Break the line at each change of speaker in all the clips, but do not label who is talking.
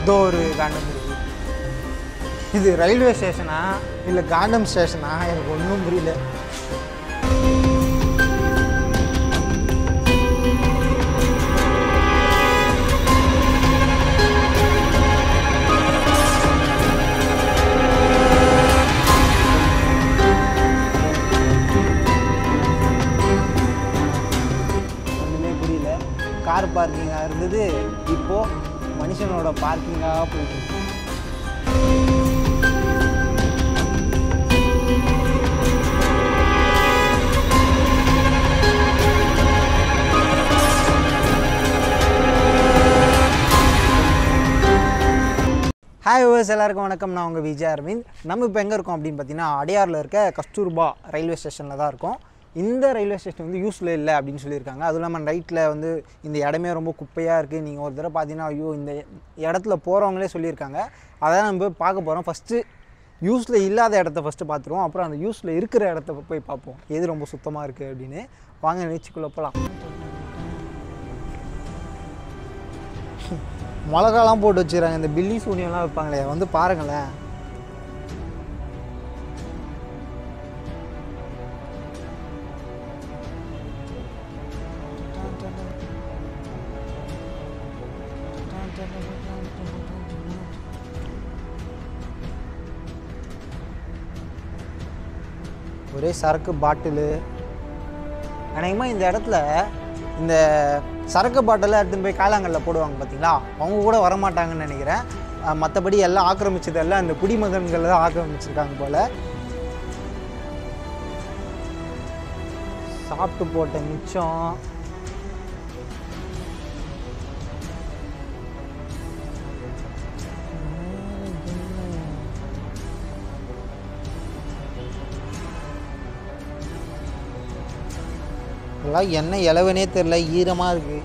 இதோ ஒரு காண்டம் இருக்கு இது ரயில்வே ஸ்டேஷனா இல்லை காண்டம் ஸ்டேஷனா எனக்கு ஒன்றும் புரியல ஒன்றுமே புரியல கார் பார்க்கிங்காக இருந்தது இப்போது மனுஷனோட பார்க்கிங்காக போயிட்டு இருக்கு ஹாய் விவர்ஸ் எல்லாருக்கும் வணக்கம் நான் உங்கள் விஜய் அரவிந்த் நம்ம இப்போ எங்கே இருக்கோம் அப்படின்னு பார்த்தீங்கன்னா அடையாரில் இருக்க கஸ்தூர்பா ரயில்வே ஸ்டேஷனில் தான் இருக்கோம் இந்த ரயில்வே ஸ்டேஷன் வந்து யூஸில் இல்லை அப்படின்னு சொல்லியிருக்காங்க அதுவும் இல்லாமல் ரைட்டில் வந்து இந்த இடமே ரொம்ப குப்பையாக இருக்குது நீங்கள் ஒரு தடவை பார்த்தீங்கன்னா ஐயோ இந்த இடத்துல போகிறவங்களே சொல்லியிருக்காங்க அதான் நம்ம போய் பார்க்க போகிறோம் ஃபஸ்ட்டு யூஸில் இல்லாத இடத்த ஃபஸ்ட்டு பார்த்துருவோம் அப்புறம் அந்த யூஸில் இருக்கிற இடத்த போய் பார்ப்போம் எது ரொம்ப சுத்தமாக இருக்குது அப்படின்னு வாங்க நிகழ்ச்சிக்குள்ளே போகலாம் மிளகாலாம் போட்டு வச்சுக்கிறாங்க இந்த பில்லி சூனியம்லாம் வைப்பாங்களே வந்து பாருங்களேன் ஒரே சரக்கு பாட்டிலு அநேகமாக இந்த இடத்துல இந்த சரக்கு பாட்டிலை எடுத்துன்னு போய் காலாங்கல்ல போடுவாங்க பார்த்தீங்களா அவங்க கூட வரமாட்டாங்கன்னு நினைக்கிறேன் அஹ் மற்றபடி எல்லாம் ஆக்கிரமிச்சதெல்லாம் இந்த குடிமகன்கள் தான் ஆக்கிரமிச்சிருக்காங்க போல் சாப்பிட்டு போட்ட மிச்சம் இதெல்லாம் என்ன இலவனே தெரில ஈரமாக இருக்குது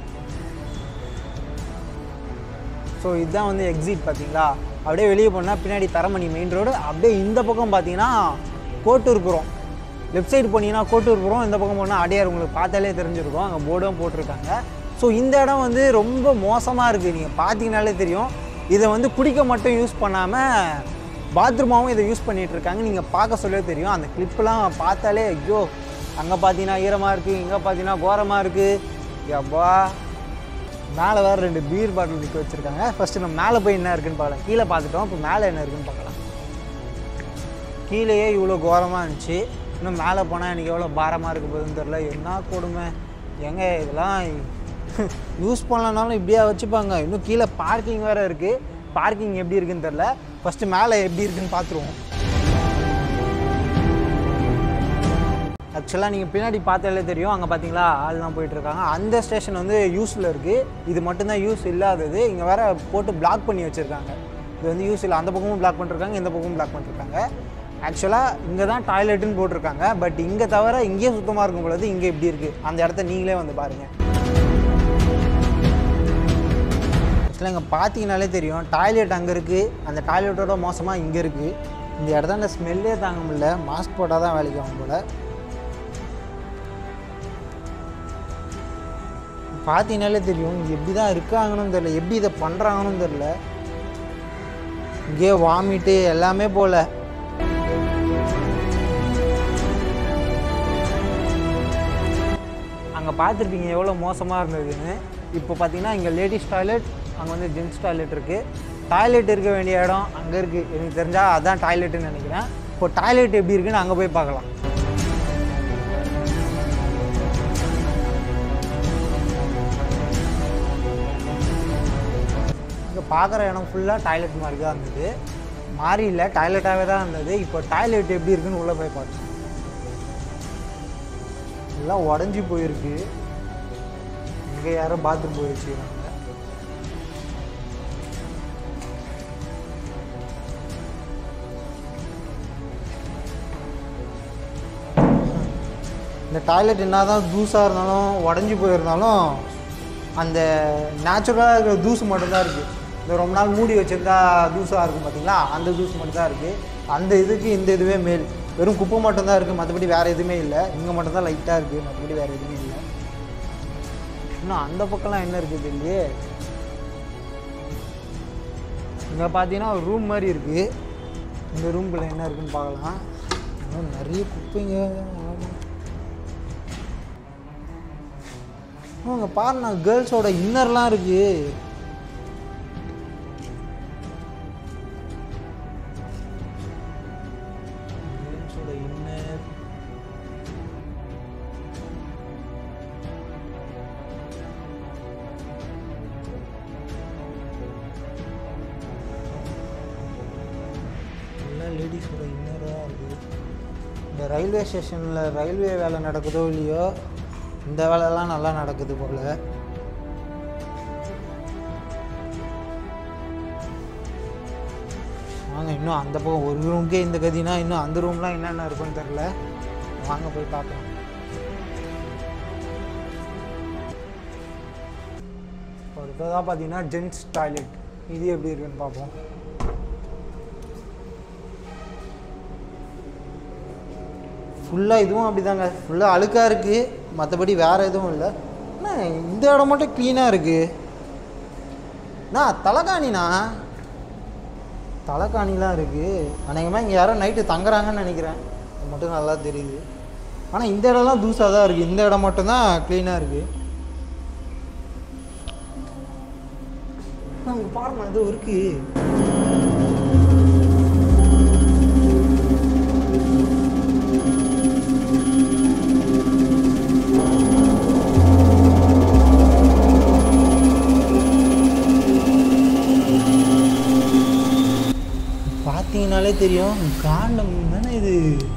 ஸோ இதுதான் வந்து எக்ஸிட் பார்த்தீங்களா அப்படியே வெளியே போனால் பின்னாடி தரமணி மெயின் ரோடு அப்படியே இந்த பக்கம் பார்த்தீங்கன்னா கோட்டூர்புரம் லெஃப்ட் சைடு போனீங்கன்னா கோட்டூர்புரம் இந்த பக்கம் போனால் அடையார் உங்களுக்கு பார்த்தாலே தெரிஞ்சிருக்கும் அங்கே போர்டும் போட்டிருக்காங்க ஸோ இந்த இடம் வந்து ரொம்ப மோசமாக இருக்குது நீங்கள் பார்த்தீங்கனாலே தெரியும் இதை வந்து குடிக்க மட்டும் யூஸ் பண்ணாமல் பாத்ரூமாகவும் இதை யூஸ் பண்ணிகிட்டு இருக்காங்க நீங்கள் பார்க்க சொல்லவே தெரியும் அந்த கிளிப்லாம் பார்த்தாலே ஐயோ அங்கே பார்த்தீங்கன்னா ஈரமாக இருக்குது இங்கே பார்த்தீங்கன்னா கோரமாக இருக்குது எப்பா மேலே வேறு ரெண்டு பீர் பாட்டில் நிற்க வச்சுருக்காங்க ஃபஸ்ட்டு நம்ம மேலே போய் என்ன இருக்குன்னு பார்க்கலாம் கீழே பார்த்துட்டோம் இப்போ மேலே என்ன இருக்குன்னு பார்க்கலாம் கீழேயே இவ்வளோ கோரமாக இருந்துச்சு இன்னும் மேலே போனால் எனக்கு எவ்வளோ பாரமாக இருக்க போகுதுன்னு தெரில என்ன கொடுமை எங்க இதெல்லாம் யூஸ் பண்ணலனாலும் இப்படியா வச்சுப்பாங்க இன்னும் கீழே பார்க்கிங் வேறு இருக்குது பார்க்கிங் எப்படி இருக்குன்னு தெரில ஃபஸ்ட்டு மேலே எப்படி இருக்குன்னு பார்த்துருவோம் ஆக்சுவலாக நீங்கள் பின்னாடி பார்த்தாலே தெரியும் அங்கே பார்த்தீங்களா ஆள்லாம் போயிட்டுருக்காங்க அந்த ஸ்டேஷன் வந்து யூஸில் இருக்குது இது மட்டும்தான் யூஸ் இல்லாதது இங்கே வேற போட்டு பிளாக் பண்ணி வச்சுருக்காங்க இது வந்து யூஸ் இல்லை அந்த பக்கமும் பிளாக் பண்ணிருக்காங்க இந்த பக்கமும் பிளாக் பண்ணிருக்காங்க ஆக்சுவலாக இங்கே தான் டாய்லெட்டுன்னு போட்டிருக்காங்க பட் இங்கே தவிர இங்கேயே சுத்தமாக இருக்கும் பொழுது இங்கே எப்படி இருக்குது அந்த இடத்த நீங்களே வந்து பாருங்கள் ஆக்சுவலாக இங்கே பார்த்தீங்கனாலே தெரியும் டாய்லெட் அங்கே இருக்குது அந்த டாய்லெட்டோட மோசமாக இங்கே இருக்குது இந்த இடத்த ஸ்மெல்லே தாங்க முடியல மாஸ்க் போட்டால் தான் வேலைக்கு ஆகும் போல் பார்த்தீங்கனாலே தெரியும் இங்கே எப்படி தான் இருக்காங்கன்னு தெரில எப்படி இதை பண்ணுறாங்கன்னு தெரில இங்கேயே வாமிட்டு எல்லாமே போல அங்கே பார்த்துருப்பீங்க எவ்வளோ மோசமாக இருந்ததுன்னு இப்போ பார்த்தீங்கன்னா இங்கே லேடிஸ் டாய்லெட் அங்கே வந்து ஜென்ஸ் டாய்லெட் இருக்குது டாய்லெட் இருக்க வேண்டிய இடம் அங்கே இருக்குது எனக்கு தெரிஞ்சால் அதான் டாய்லெட்டுன்னு நினைக்கிறேன் இப்போ டாய்லெட் எப்படி இருக்குன்னு அங்கே போய் பார்க்கலாம் இங்கே பார்க்குற இடம் ஃபுல்லாக டாய்லெட் மாதிரி தான் இருந்தது மாறி இல்லை டாய்லெட்டாகவே தான் இருந்தது இப்போ டாய்லெட் எப்படி இருக்குன்னு உள்ளே போய் பார்த்தோம் எல்லாம் உடஞ்சி போயிருக்கு இங்கே யாரோ பாத்ரூம் போய் வச்சுக்கிறாங்க இந்த டாய்லெட் என்ன தான் தூசாக இருந்தாலும் உடஞ்சி போயிருந்தாலும் அந்த நேச்சுரலாக இருக்கிற தூசு மட்டும்தான் இருக்குது இந்த ரொம்ப நாள் மூடி வச்சுருந்தா தூசாக இருக்கும் பார்த்தீங்களா அந்த தூசு மட்டும்தான் இருக்குது அந்த இதுக்கு இந்த இதுவே மேல் வெறும் குப்பை மட்டும்தான் இருக்குது மற்றபடி வேறு எதுவுமே இல்லை இங்கே மட்டும்தான் லைட்டாக இருக்குது மற்றபடி வேறு எதுவுமே இல்லை இன்னும் அந்த பக்கம்லாம் என்ன இருக்குது இல்லையே இங்கே பார்த்தீங்கன்னா ஒரு ரூம் மாதிரி இருக்குது இந்த ரூம்குள்ளே என்ன இருக்குன்னு பார்க்கலாம் இன்னும் நிறைய குப்பைங்க ஆமா. அவங்க பாருண்ணா கேர்ள்ஸோட இன்னர்லாம் இருக்கு கேர்ள்ஸோட இன்னர் எல்லாம் லேடிஸோட இன்னராக இருக்குது இந்த ரயில்வே ஸ்டேஷனில் ரயில்வே வேலை நடக்குதோ இல்லையோ இந்த வேலைலாம் நல்லா நடக்குது போல் வாங்க இன்னும் அந்த பக்கம் ஒரு ரூம்க்கே இந்த கதினா இன்னும் அந்த ரூம்லாம் என்னென்ன இருக்குன்னு தெரில வாங்க போய் பார்க்கலாம் அடுத்ததாக பார்த்தீங்கன்னா ஜென்ஸ் டாய்லெட் இது எப்படி இருக்குன்னு பார்ப்போம் ஃபுல்லாக இதுவும் அப்படிதாங்க ஃபுல்லாக அழுக்காக இருக்குது மற்றபடி வேறு எதுவும் இல்லை அண்ணா இந்த இடம் மட்டும் க்ளீனாக இருக்குது அண்ணா தலைகாணிண்ணா தலைகாணிலாம் இருக்குது அநேகமாக இங்கே யாரோ நைட்டு தங்குறாங்கன்னு நினைக்கிறேன் அது மட்டும் நல்லா தெரியுது ஆனால் இந்த இடம்லாம் தூசாக தான் இருக்குது இந்த இடம் மட்டும்தான் க்ளீனாக இருக்குது அங்கே பாருங்க இது இருக்குது பார்த்தீங்கனாலே தெரியும் காண்டம் தானே இது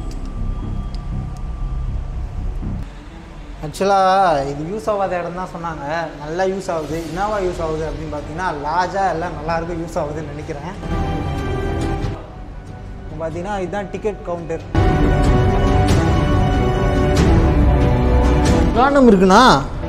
ஆக்சுவலாக இது யூஸ் ஆகாத இடம் தான் சொன்னாங்க நல்லா யூஸ் ஆகுது என்னவா யூஸ் ஆகுது அப்படின்னு பார்த்தீங்கன்னா லாஜா எல்லாம் நல்லா இருக்கும் யூஸ் ஆகுதுன்னு நினைக்கிறேன் இப்போ பார்த்தீங்கன்னா இதுதான் டிக்கெட் கவுண்டர் காண்டம் இருக்குண்ணா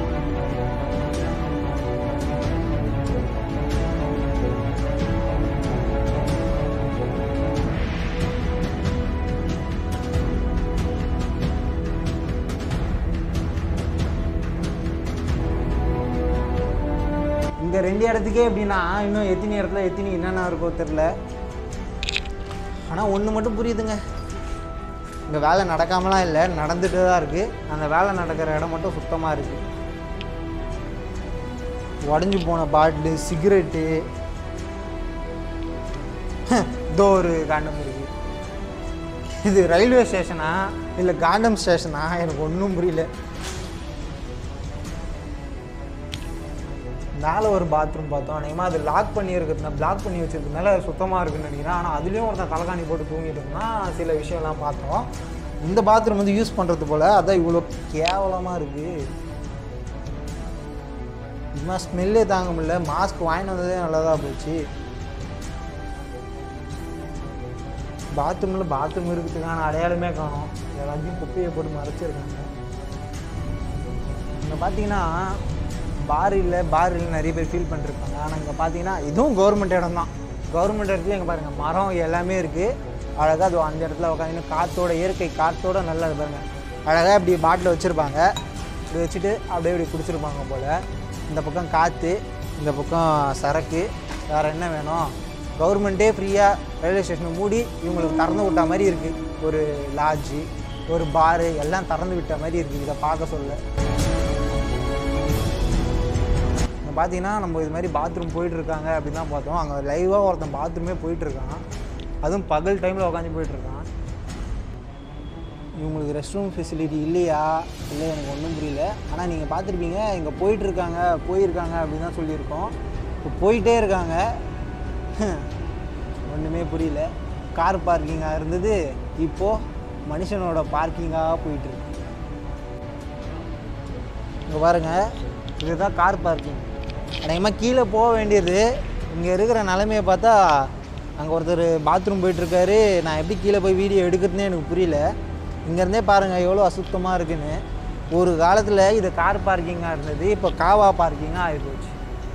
இந்த ரெண்டு இடத்துக்கே எப்படின்னா இன்னும் எத்தனை இடத்துல எத்தனை என்னென்ன இருக்கோ தெரில ஆனால் ஒன்று மட்டும் புரியுதுங்க இங்கே வேலை நடக்காமலாம் இல்லை நடந்துட்டு தான் இருக்குது அந்த வேலை நடக்கிற இடம் மட்டும் சுத்தமாக இருக்குது உடஞ்சி போன பாட்டிலு சிகரெட்டு இதோ ஒரு காண்டம் இருக்குது இது ரயில்வே ஸ்டேஷனா இல்லை காண்டம் ஸ்டேஷனா எனக்கு ஒன்றும் புரியல மேலே ஒரு பாத்ரூம் பார்த்தோம் அநேகமாக அது லாக் பண்ணி இருக்கிறதுனால பிளாக் பண்ணி வச்சிருக்கனால சுத்தமாக இருக்குன்னு நினைக்கிறேன் ஆனால் அதுலேயும் ஒருத்தன் தலைகாணி போட்டு தூங்கிட்டு இருந்தான் சில விஷயம்லாம் பார்த்தோம் இந்த பாத்ரூம் வந்து யூஸ் பண்ணுறது போல் அதான் இவ்வளோ கேவலமாக இருக்குது இதுமா ஸ்மெல்லே தாங்க முடியல மாஸ்க் வாங்கிட்டு வந்ததே நல்லதாக போச்சு பாத்ரூமில் பாத்ரூம் இருக்கிறதுக்கான அடையாளமே காணும் எல்லாத்தையும் குப்பையை போட்டு மறைச்சிருக்காங்க இங்கே பார்த்தீங்கன்னா பார் இல்லை பார் இல்லை நிறைய பேர் ஃபீல் பண்ணிருப்பாங்க ஆனால் இங்கே பார்த்தீங்கன்னா இதுவும் கவர்மெண்ட் இடம் தான் கவர்மெண்ட் இடத்துல இங்கே பாருங்கள் மரம் எல்லாமே இருக்குது அழகாக அது அந்த இடத்துல உட்காந்து காற்றோட இயற்கை காற்றோட நல்லா இது பாருங்க அழகாக இப்படி பாட்டில் வச்சுருப்பாங்க இப்படி வச்சுட்டு அப்படியே இப்படி குடிச்சிருப்பாங்க போல் இந்த பக்கம் காற்று இந்த பக்கம் சரக்கு வேறு என்ன வேணும் கவர்மெண்ட்டே ஃப்ரீயாக ரயில்வே ஸ்டேஷனை மூடி இவங்களுக்கு திறந்து விட்ட மாதிரி இருக்குது ஒரு லாட்ஜு ஒரு பாரு எல்லாம் திறந்து விட்ட மாதிரி இருக்குது இதை பார்க்க சொல்ல இங்கே பார்த்தீங்கன்னா நம்ம இது மாதிரி பாத்ரூம் போயிட்டுருக்காங்க அப்படின்னு தான் பார்த்தோம் அங்கே லைவாக ஒருத்தன் பாத்ரூமே போயிட்டுருக்கான் அதுவும் பகல் டைமில் உட்காந்து போயிட்டுருக்கான் இவங்களுக்கு ரெஸ்ட் ரூம் ஃபெசிலிட்டி இல்லையா இல்லை எனக்கு ஒன்றும் புரியல ஆனால் நீங்கள் பார்த்துருப்பீங்க இங்கே போயிட்டுருக்காங்க போயிருக்காங்க அப்படின்னு தான் சொல்லியிருக்கோம் இப்போ போயிட்டே இருக்காங்க ஒன்றுமே புரியல கார் பார்க்கிங்காக இருந்தது இப்போது மனுஷனோட பார்க்கிங்காக போயிட்டுருக்கு இங்கே பாருங்கள் இதுதான் கார் பார்க்கிங் அநேகமாக கீழே போக வேண்டியது இங்கே இருக்கிற நிலமையை பார்த்தா அங்கே ஒருத்தர் பாத்ரூம் போயிட்டுருக்காரு நான் எப்படி கீழே போய் வீடியோ எடுக்கிறதுனே எனக்கு புரியல இங்கேருந்தே பாருங்கள் எவ்வளோ அசுத்தமாக இருக்குன்னு ஒரு காலத்தில் இது கார் பார்க்கிங்காக இருந்தது இப்போ காவா பார்க்கிங்காக ஆகிப்போச்சு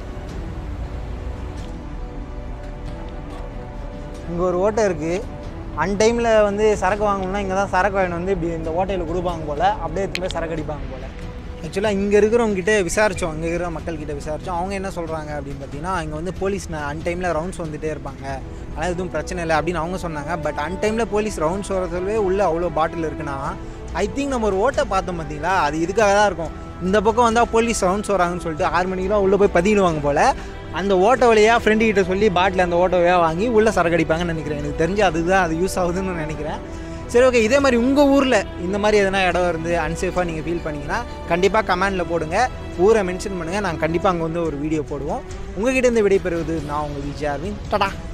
இங்கே ஒரு ஓட்டை இருக்குது அன் டைமில் வந்து சரக்கு வாங்கணும்னா இங்கே தான் சரக்கு வாங்கிட்டு வந்து இப்படி இந்த ஓட்டையில் கொடுப்பாங்க போல் அப்படியே எடுத்துன்னு போய் சரக்கு அடிப்பாங்க போல் ஆக்சுவலாக இங்கே இருக்கிறவங்க கிட்ட விசாரித்தோம் அங்கே இருக்கிற மக்கள்கிட்ட விசாரித்தோம் அவங்க என்ன சொல்கிறாங்க அப்படின்னு பார்த்தீங்கன்னா இங்கே வந்து போலீஸ் அன்டைமில் ரவுண்ட்ஸ் வந்துட்டே இருப்பாங்க அதனால் எதுவும் பிரச்சனை இல்லை அப்படின்னு அவங்க சொன்னாங்க பட் அன்டைமில் போலீஸ் ரவுண்ட்ஸ் வரதுலவே உள்ள அவ்வளோ பாட்டில் இருக்குன்னா ஐ திங்க் நம்ம ஒரு ஓட்டை பார்த்தோம் பார்த்தீங்களா அது இதுக்காக தான் இருக்கும் இந்த பக்கம் வந்தால் போலீஸ் ரவுண்ட்ஸ் வராங்கன்னு சொல்லிட்டு ஆறு மணிக்கெலாம் உள்ளே போய் பதிடுவாங்க போல் அந்த ஓட்ட வழியாக ஃப்ரெண்டு கிட்ட சொல்லி பாட்டில் அந்த ஓட்ட வழியாக வாங்கி உள்ளே சரக்கு அடிப்பாங்கன்னு நினைக்கிறேன் எனக்கு தெரிஞ்சு அதுதான் அது யூஸ் ஆகுதுன்னு நினைக்கிறேன் சரி ஓகே இதே மாதிரி உங்கள் ஊரில் இந்த மாதிரி எதனா இடம் இருந்து அன்சேஃபாக நீங்கள் ஃபீல் பண்ணீங்கன்னா கண்டிப்பாக கமெண்டில் போடுங்க ஊரை மென்ஷன் பண்ணுங்கள் நாங்கள் கண்டிப்பாக அங்கே வந்து ஒரு வீடியோ போடுவோம் உங்ககிட்ட இருந்து விடைபெறுவது நான் உங்கள் விஜய் அரவிந்த் டடா